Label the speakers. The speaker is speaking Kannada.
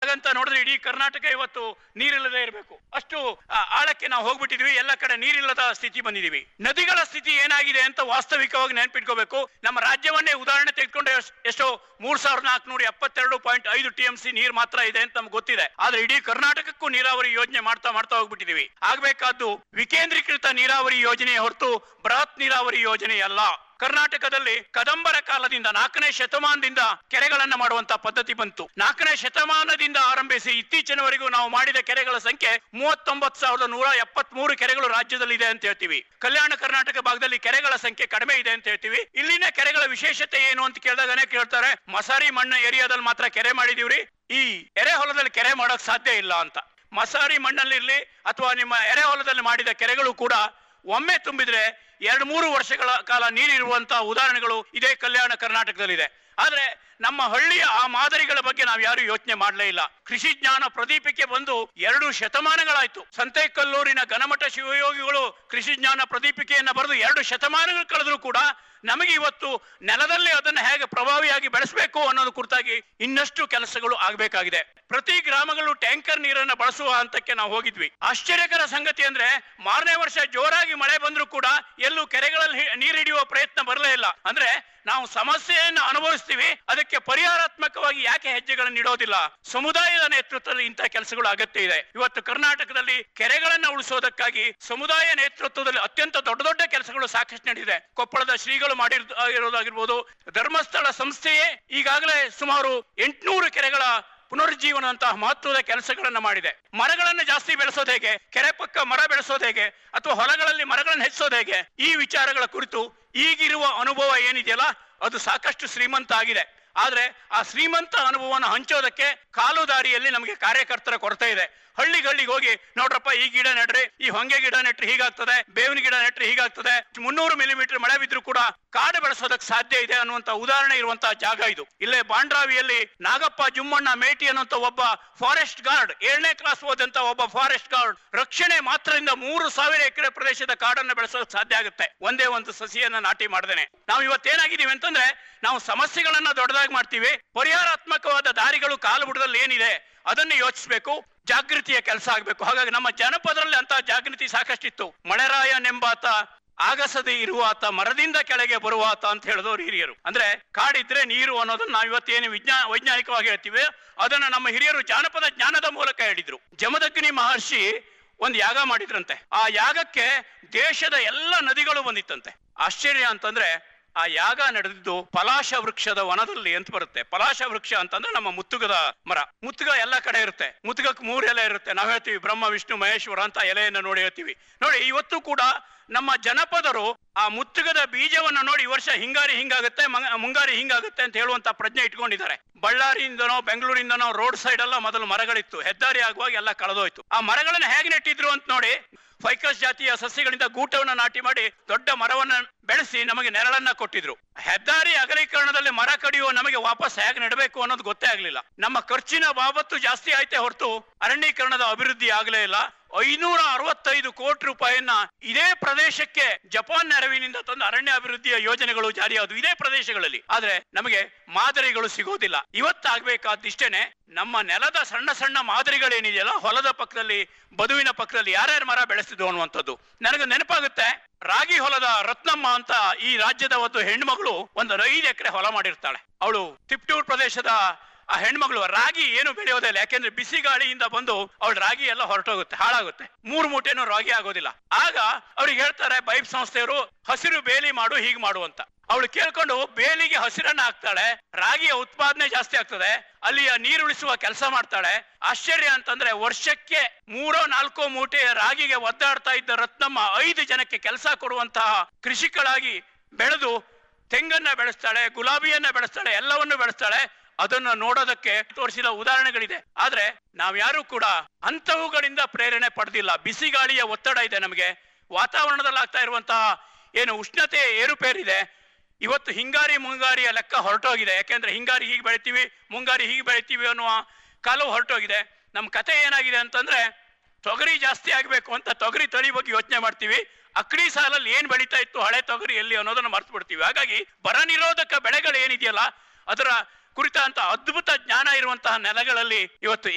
Speaker 1: ಹಾಗಂತ ನೋಡಿದ್ರೆ ಇಡೀ ಕರ್ನಾಟಕ ಇವತ್ತು ನೀರಿಲ್ಲದೆ ಇರಬೇಕು ಅಷ್ಟು ಆ, ಆಳಕ್ಕೆ ನಾವು ಹೋಗ್ಬಿಟ್ಟಿದ್ವಿ ಎಲ್ಲ ಕಡೆ ನೀರಿಲ್ಲದ ಸ್ಥಿತಿ ಬಂದಿದೀವಿ ನದಿಗಳ ಸ್ಥಿತಿ ಏನಾಗಿದೆ ಅಂತ ವಾಸ್ತವಿಕವಾಗಿ ನೆನ್ಪಿಟ್ಕೋಬೇಕು ನಮ್ಮ ರಾಜ್ಯವನ್ನೇ ಉದಾಹರಣೆ ತೆಗೆದುಕೊಂಡ್ರೆ ಎಷ್ಟ್- ಎಷ್ಟೋ ಮೂರ್ ಸಾವಿರದ ನಾಲ್ಕುನೂರ ಎಪ್ಪತ್ತೆರಡು ಪಾಯಿಂಟ್ ಐದು ಟಿ ಎಂ ಸಿ ನೀರ್ ಮಾತ್ರ ಇದೆ ಅಂತ ನಮ್ಗೆ ಗೊತ್ತಿದೆ ಆದ್ರೆ ಇಡೀ ಕರ್ನಾಟಕಕ್ಕೂ ನೀರಾವರಿ ಯೋಜನೆ ಮಾಡ್ತಾ ಮಾಡ್ತಾ ಹೋಗ್ಬಿಟ್ಟಿದೀವಿ ಆಗ್ಬೇಕಾದ್ದು ವಿಕೇಂದ್ರೀಕೃತ ನೀರಾವರಿ ಯೋಜನೆ ಹೊರತು ಬೃಹತ್ ನೀರಾವರಿ ಯೋಜನೆ ಅಲ್ಲ ಕರ್ನಾಟಕದಲ್ಲಿ ಕದಂಬರ ಕಾಲದಿಂದ ನಾಲ್ಕನೇ ಶತಮಾನದಿಂದ ಕೆರೆಗಳನ್ನ ಮಾಡುವಂತ ಪದ್ಧತಿ ಬಂತು ನಾಲ್ಕನೇ ಶತಮಾನದಿಂದ ಆರಂಭಿಸಿ ಇತ್ತೀಚಿನವರೆಗೂ ನಾವು ಮಾಡಿದ ಕೆರೆಗಳ ಸಂಖ್ಯೆ ಮೂವತ್ತೊಂಬತ್ತು ಸಾವಿರದ ನೂರ ಎಪ್ಪತ್ತ್ ಮೂರು ಕೆರೆಗಳು ರಾಜ್ಯದಲ್ಲಿ ಇದೆ ಅಂತ ಹೇಳ್ತೀವಿ ಕಲ್ಯಾಣ ಕರ್ನಾಟಕ ಭಾಗದಲ್ಲಿ ಕೆರೆಗಳ ಸಂಖ್ಯೆ ಕಡಿಮೆ ಇದೆ ಅಂತ ಹೇಳ್ತೀವಿ ಇಲ್ಲಿನ ಕೆರೆಗಳ ವಿಶೇಷತೆ ಏನು ಅಂತ ಕೇಳಿದಾಗನೇ ಕೇಳ್ತಾರೆ ಮಸಾರಿ ಮಣ್ಣ ಏರಿಯಾದಲ್ಲಿ ಮಾತ್ರ ಕೆರೆ ಮಾಡಿದೀವ್ರಿ ಈ ಎರೆ ಹೊಲದಲ್ಲಿ ಕೆರೆ ಮಾಡೋಕ್ ಸಾಧ್ಯ ಇಲ್ಲ ಅಂತ ಮಸಾರಿ ಮಣ್ಣಲ್ಲಿರ್ಲಿ ಅಥವಾ ನಿಮ್ಮ ಎರೆ ಹೊಲದಲ್ಲಿ ಮಾಡಿದ ಕೆರೆಗಳು ಕೂಡ ಒಮ್ಮೆ ತುಂಬಿದ್ರೆ ಎರಡು ಮೂರು ವರ್ಷಗಳ ಕಾಲ ನೀರಿರುವಂತಹ ಉದಾಹರಣೆಗಳು ಇದೇ ಕಲ್ಯಾಣ ಕರ್ನಾಟಕದಲ್ಲಿದೆ ಆದ್ರೆ ನಮ್ಮ ಹಳ್ಳಿಯ ಆ ಮಾದರಿಗಳ ಬಗ್ಗೆ ನಾವು ಯಾರು ಯೋಚನೆ ಮಾಡಲೇ ಇಲ್ಲ ಕೃಷಿ ಜ್ಞಾನ ಪ್ರದೀಪಕ್ಕೆ ಬಂದು ಎರಡು ಶತಮಾನಗಳಾಯ್ತು ಸಂತೆಕಲ್ಲೂರಿನ ಘನಮಠ ಶಿವಯೋಗಿಗಳು ಕೃಷಿ ಜ್ಞಾನ ಪ್ರದೀಪಿಕೆಯನ್ನ ಬರೆದು ಎರಡು ಶತಮಾನಗಳು ಕಳೆದ್ರು ಕೂಡ ನಮಗೆ ಇವತ್ತು ನೆಲದಲ್ಲಿ ಅದನ್ನು ಹೇಗೆ ಪ್ರಭಾವಿಯಾಗಿ ಬೆಳೆಸಬೇಕು ಅನ್ನೋದು ಕುರಿತಾಗಿ ಇನ್ನಷ್ಟು ಕೆಲಸಗಳು ಆಗಬೇಕಾಗಿದೆ ಪ್ರತಿ ಗ್ರಾಮಗಳು ಟ್ಯಾಂಕರ್ ನೀರನ್ನು ಬಳಸುವ ಹಂತಕ್ಕೆ ನಾವು ಹೋಗಿದ್ವಿ ಆಶ್ಚರ್ಯಕರ ಸಂಗತಿ ಅಂದ್ರೆ ಮಾರನೇ ವರ್ಷ ಜೋರಾಗಿ ಮಳೆ ಬಂದ್ರು ಕೂಡ ಎಲ್ಲೂ ಕೆರೆಗಳಲ್ಲಿ ಹಿ- ನೀರು ಹಿಡಿಯುವ ಪ್ರಯತ್ನ ಬರಲೇ ಇಲ್ಲ ಅಂದ್ರೆ ನಾವು ಸಮಸ್ಯೆಯನ್ನು ಅನುಭವಿಸ್ತೀವಿ ಅದಕ್ಕೆ ಪರಿಹಾರಾತ್ಮಕವಾಗಿ ಯಾಕೆ ಹೆಜ್ಜೆಗಳನ್ನು ಇಡೋದಿಲ್ಲ ಸಮುದಾಯದ ನೇತೃತ್ವದಲ್ಲಿ ಇಂತಹ ಕೆಲಸಗಳು ಅಗತ್ಯ ಇದೆ ಇವತ್ತು ಕರ್ನಾಟಕದಲ್ಲಿ ಕೆರೆಗಳನ್ನ ಉಳಿಸೋದಕ್ಕಾಗಿ ಸಮುದಾಯ ನೇತೃತ್ವದಲ್ಲಿ ಅತ್ಯಂತ ದೊಡ್ಡ ದೊಡ್ಡ ಕೆಲಸಗಳು ಸಾಕಷ್ಟು ನಡೆದಿದೆ ಕೊಪ್ಪಳದ ಶ್ರೀಗಳು ಮಾಡಿರ್ ಇರೋದಾಗಿರ್ಬೋದು ಧರ್ಮಸ್ಥಳ ಸಂಸ್ಥೆಯೇ ಈಗಾಗಲೇ ಸುಮಾರು ಎಂಟುನೂರು ಕೆರೆಗಳ ಪುನರುಜ್ಜೀವನ ಅಂತಹ ಮಹತ್ವದ ಕೆಲಸಗಳನ್ನ ಮಾಡಿದೆ ಮರಗಳನ್ನು ಜಾಸ್ತಿ ಬೆಳೆಸೋದು ಹೇಗೆ ಕೆರೆ ಪಕ್ಕ ಮರ ಬೆಳೆಸೋದು ಹೇಗೆ ಅಥವಾ ಹೊಲಗಳಲ್ಲಿ ಮರಗಳನ್ನು ಹೆಚ್ಚೋದು ಹೇಗೆ ಈ ವಿಚಾರಗಳ ಕುರಿತು ಈಗಿರುವ ಅನುಭವ ಏನಿದೆಯಲ್ಲ ಅದು ಸಾಕಷ್ಟು ಶ್ರೀಮಂತ ಆಗಿದೆ ಆದ್ರೆ ಆ ಶ್ರೀಮಂತ ಅನುಭವವನ್ನು ಹಂಚೋದಕ್ಕೆ ಕಾಲು ದಾರಿಯಲ್ಲಿ ನಮಗೆ ಕಾರ್ಯಕರ್ತರ ಕೊರತೆ ಇದೆ ಹಳ್ಳಿಗಳಿಗೆ ಹೋಗಿ ನೋಡ್ರಪ್ಪ ಈ ಗಿಡ ನೆಡ್ರಿ ಈ ಹೊಂಗೆ ಗಿಡ ನೆಟ್ರೆ ಹೀಗಾಗ್ತದೆ ಬೇವಿನ ಗಿಡ ನೆಟ್ರೆ ಹೀಗಾಗ್ತದೆ ಮುನ್ನೂರು ಮಿಲಿಮೀಟರ್ ಮಳೆ ಬಿದ್ರು ಕೂಡ ಕಾಡು ಬೆಳೆಸೋದಕ್ಕೆ ಸಾಧ್ಯ ಇದೆ ಅನ್ನುವಂತ ಉದಾಹರಣೆ ಇರುವಂತಹ ಜಾಗ ಇದು ಇಲ್ಲೇ ಬಾಂಡ್ರಾವಿಯಲ್ಲಿ ನಾಗಪ್ಪ ಜುಮ್ಮಣ್ಣ ಮೇಟಿ ಅನ್ನುವಂತ ಒಬ್ಬ ಫಾರೆಸ್ಟ್ ಗಾರ್ಡ್ ಏಳನೇ ಕ್ಲಾಸ್ ಓದಂತ ಒಬ್ಬ ಫಾರೆಸ್ಟ್ ಗಾರ್ಡ್ ರಕ್ಷಣೆ ಮಾತ್ರದಿಂದ ಮೂರು ಸಾವಿರ ಎಕರೆ ಪ್ರದೇಶದ ಕಾಡನ್ನು ಬೆಳೆಸೋಕೆ ಸಾಧ್ಯ ಆಗುತ್ತೆ ಒಂದೇ ಒಂದು ಸಸಿಯನ್ನ ನಾಟಿ ಮಾಡ್ದೇನೆ ನಾವು ಇವತ್ತೇನಾಗಿದ್ದೀವಿ ಅಂತಂದ್ರೆ ನಾವು ಸಮಸ್ಯೆಗಳನ್ನ ದೊಡ್ಡದಾಗಿ ಮಾಡ್ತೀವಿ ಪರಿಹಾರಾತ್ಮಕವಾದ ದಾರಿಗಳು ಕಾಲು ಬುಡದಲ್ಲಿ ಏನಿದೆ ಅದನ್ನು ಯೋಚಿಸಬೇಕು ಜಾಗೃತಿಯ ಕೆಲಸ ಆಗಬೇಕು ಹಾಗಾಗಿ ನಮ್ಮ ಜನಪದರಲ್ಲಿ ಅಂತ ಜಾಗೃತಿ ಸಾಕಷ್ಟಿತ್ತು ಮಳೆರಾಯನೆಂಬಾತ ಆಗಸದೆ ಇರುವಾತ ಮರದಿಂದ ಕೆಳಗೆ ಬರುವಾತ ಅಂತ ಹೇಳಿದವರು ಹಿರಿಯರು ಅಂದ್ರೆ ಕಾಡಿದ್ರೆ ನೀರು ಅನ್ನೋದನ್ನ ನಾವು ಇವತ್ತೇನು ವಿಜ್ಞಾ ವೈಜ್ಞಾನಿಕವಾಗಿ ಹೇಳ್ತೀವಿ ಅದನ್ನ ನಮ್ಮ ಹಿರಿಯರು ಜಾನಪದ ಜ್ಞಾನದ ಮೂಲಕ ಹೇಳಿದ್ರು ಜಮದಗ್ನಿ ಮಹರ್ಷಿ ಒಂದು ಯಾಗ ಮಾಡಿದ್ರಂತೆ ಆ ಯಾಗಕ್ಕೆ ದೇಶದ ಎಲ್ಲ ನದಿಗಳು ಬಂದಿತ್ತಂತೆ ಆಶ್ಚರ್ಯ ಅಂತಂದ್ರೆ ಆ ಯಾಗ ನಡೆದಿದ್ದು ಪಲಾಶ ವೃಕ್ಷದ ವನದಲ್ಲಿ ಅಂತ ಬರುತ್ತೆ ಪಲಾಶ ವೃಕ್ಷ ಅಂತಂದ್ರೆ ನಮ್ಮ ಮುತ್ತುಗದ ಮರ ಮುತ್ತುಗ ಎಲ್ಲ ಕಡೆ ಇರುತ್ತೆ ಮುತ್ತುಗಕ್ಕೆ ಮೂರು ಎಲೆ ಇರುತ್ತೆ ನಾವ್ ಹೇಳ್ತೀವಿ ಬ್ರಹ್ಮ ವಿಷ್ಣು ಮಹೇಶ್ವರ ಅಂತ ಎಲೆಯನ್ನು ನೋಡಿ ಹೇಳ್ತೀವಿ ನೋಡಿ ಇವತ್ತು ಕೂಡ ನಮ್ಮ ಜನಪದರು ಆ ಮುತ್ತುಗದ ಬೀಜವನ್ನು ನೋಡಿ ಈ ವರ್ಷ ಹಿಂಗಾರಿ ಹಿಂಗಾಗುತ್ತೆ ಮಂಗ- ಮುಂಗಾರಿ ಹಿಂಗಾಗುತ್ತೆ ಅಂತ ಹೇಳುವಂತ ಪ್ರಜ್ಞೆ ಇಟ್ಕೊಂಡಿದ್ದಾರೆ ಬಳ್ಳಾರಿಯಿಂದನೋ ಬೆಂಗಳೂರಿಂದನೋ ರೋಡ್ ಸೈಡ್ ಎಲ್ಲ ಮೊದಲು ಮರಗಳಿತ್ತು ಹೆದ್ದಾರಿ ಆಗುವಾಗ ಎಲ್ಲ ಕಳೆದೋಯ್ತು ಆ ಮರಗಳನ್ನ ಹೇಗೆ ನೆಟ್ಟಿದ್ರು ಅಂತ ನೋಡಿ ಫೈಕಸ್ ಜಾತಿಯ ಸಸ್ಯಗಳಿಂದ ಗೂಟವನ್ನ ನಾಟಿ ಮಾಡಿ ದೊಡ್ಡ ಮರವನ್ನ ಬೆಳೆಸಿ ನಮಗೆ ನೆರಳನ್ನ ಕೊಟ್ಟಿದ್ರು ಹೆದ್ದಾರಿ ಅಗಲೀಕರಣದಲ್ಲಿ ಮರ ಕಡಿಯುವ ನಮಗೆ ವಾಪಸ್ ಹೇಗೆ ನೆಡಬೇಕು ಅನ್ನೋದು ಗೊತ್ತೇ ಆಗ್ಲಿಲ್ಲ ನಮ್ಮ ಖರ್ಚಿನ ಬಾಬತ್ತು ಜಾಸ್ತಿ ಆಯ್ತೆ ಹೊರತು ಅರಣ್ಯೀಕರಣದ ಅಭಿವೃದ್ಧಿ ಆಗಲೇ ಇಲ್ಲ ಐನೂರ ಅರವತ್ತೈದು ಕೋಟಿ ರೂಪಾಯಿಯನ್ನ ಇದೇ ಪ್ರದೇಶಕ್ಕೆ ಜಪಾನ್ ನೆರವಿನಿಂದ ತಂದ ಅರಣ್ಯ ಅಭಿವೃದ್ಧಿಯ ಯೋಜನೆಗಳು ಜಾರಿಯಾದವು ಇದೇ ಪ್ರದೇಶಗಳಲ್ಲಿ ಆದ್ರೆ ನಮಗೆ ಮಾದರಿಗಳು ಸಿಗೋದಿಲ್ಲ ಇವತ್ತಾಗ್ಬೇಕಾದಿಷ್ಟೇನೆ ನಮ್ಮ ನೆಲದ ಸಣ್ಣ ಸಣ್ಣ ಮಾದರಿಗಳೇನಿದೆಯಲ್ಲ ಹೊಲದ ಪಕ್ಕದಲ್ಲಿ ಬದುವಿನ ಪಕ್ಕದಲ್ಲಿ ಯಾರ್ಯಾರು ಮರ ಬೆಳೆಸ್ತಿದ್ವು ಅನ್ನುವಂಥದ್ದು ನನಗೆ ನೆನಪಾಗುತ್ತೆ ರಾಗಿ ಹೊಲದ ರತ್ನಮ್ಮ ಅಂತ ಈ ರಾಜ್ಯದ ಒಂದು ಹೆಣ್ಮಗಳು ಒಂದು ಐದು ಎಕರೆ ಹೊಲ ಮಾಡಿರ್ತಾಳೆ ಅವಳು ತಿಪ್ಟೂರ್ ಪ್ರದೇಶದ ಆ ಹೆಣ್ಮಗಳು ರಾಗಿ ಏನು ಬೆಳೆಯೋದೇ ಇಲ್ಲ ಯಾಕೆಂದ್ರೆ ಬಿಸಿ ಗಾಳಿಯಿಂದ ಬಂದು ಅವಳ ರಾಗಿ ಎಲ್ಲ ಹೊರಟೋಗುತ್ತೆ ಹಾಳಾಗುತ್ತೆ ಮೂರು ಮೂಟೆನೂ ರಾಗಿ ಆಗೋದಿಲ್ಲ ಆಗ ಅವ್ರಿಗೆ ಹೇಳ್ತಾರೆ ಬೈಪ್ ಸಂಸ್ಥೆಯವರು ಹಸಿರು ಬೇಲಿ ಮಾಡು ಹೀಗ್ ಮಾಡು ಅಂತ ಅವಳು ಕೇಳ್ಕೊಂಡು ಬೇಲಿಗೆ ಹಸಿರನ್ನ ಹಾಕ್ತಾಳೆ ರಾಗಿಯ ಉತ್ಪಾದನೆ ಜಾಸ್ತಿ ಆಗ್ತದೆ ಅಲ್ಲಿಯ ನೀರುಳಿಸುವ ಕೆಲಸ ಮಾಡ್ತಾಳೆ ಆಶ್ಚರ್ಯ ಅಂತಂದ್ರೆ ವರ್ಷಕ್ಕೆ ಮೂರೋ ನಾಲ್ಕೋ ಮೂಟೆ ರಾಗಿಗೆ ಒದ್ದಾಡ್ತಾ ಇದ್ದ ರತ್ನಮ್ಮ ಐದು ಜನಕ್ಕೆ ಕೆಲಸ ಕೊಡುವಂತಹ ಕೃಷಿಕಳಾಗಿ ಬೆಳೆದು ತೆಂಗನ್ನ ಬೆಳೆಸ್ತಾಳೆ ಗುಲಾಬಿಯನ್ನ ಬೆಳೆಸ್ತಾಳೆ ಎಲ್ಲವನ್ನು ಬೆಳೆಸ್ತಾಳೆ ಅದನ್ನ ನೋಡೋದಕ್ಕೆ ತೋರಿಸಿದ ಉದಾಹರಣೆಗಳಿದೆ ಆದ್ರೆ ನಾವ್ಯಾರು ಕೂಡ ಅಂತವುಗಳಿಂದ ಪ್ರೇರಣೆ ಪಡೆದಿಲ್ಲ ಬಿಸಿ ಗಾಳಿಯ ಒತ್ತಡ ಇದೆ ನಮಗೆ ವಾತಾವರಣದಲ್ಲಿ ಆಗ್ತಾ ಇರುವಂತಹ ಏನು ಉಷ್ಣತೆ ಏರುಪೇರಿದೆ ಇವತ್ತು ಹಿಂಗಾರಿ ಮುಂಗಾರಿಯ ಲೆಕ್ಕ ಹೊರಟೋಗಿದೆ ಯಾಕೆಂದ್ರೆ ಹಿಂಗಾರಿ ಹೀಗೆ ಬೆಳಿತೀವಿ ಮುಂಗಾರಿ ಹೀಗೆ ಬೆಳಿತೀವಿ ಅನ್ನುವ ಕಾಲವು ಹೊರಟೋಗಿದೆ ನಮ್ಮ ಕತೆ ಏನಾಗಿದೆ ಅಂತಂದ್ರೆ ತೊಗರಿ ಜಾಸ್ತಿ ಆಗ್ಬೇಕು ಅಂತ ತೊಗರಿ ತಳಿ ಬಗ್ಗೆ ಯೋಚನೆ ಮಾಡ್ತೀವಿ ಅಕ್ಕಡಿ ಸಾಲಲ್ಲಿ ಏನ್ ಬೆಳೀತಾ ಇತ್ತು ಹಳೆ ತೊಗರಿ ಎಲ್ಲಿ ಅನ್ನೋದನ್ನ ಮರ್ತು ಬಿಡ್ತೀವಿ ಹಾಗಾಗಿ ಬರ ನಿರೋಧಕ ಬೆಳೆಗಳು ಏನಿದೆಯಲ್ಲ ಅದರ ಕುರಿತಂತ ಅದ್ಭುತ ಜ್ಞಾನ ಇರುವಂತಹ ನೆಲಗಳಲ್ಲಿ ಇವತ್ತು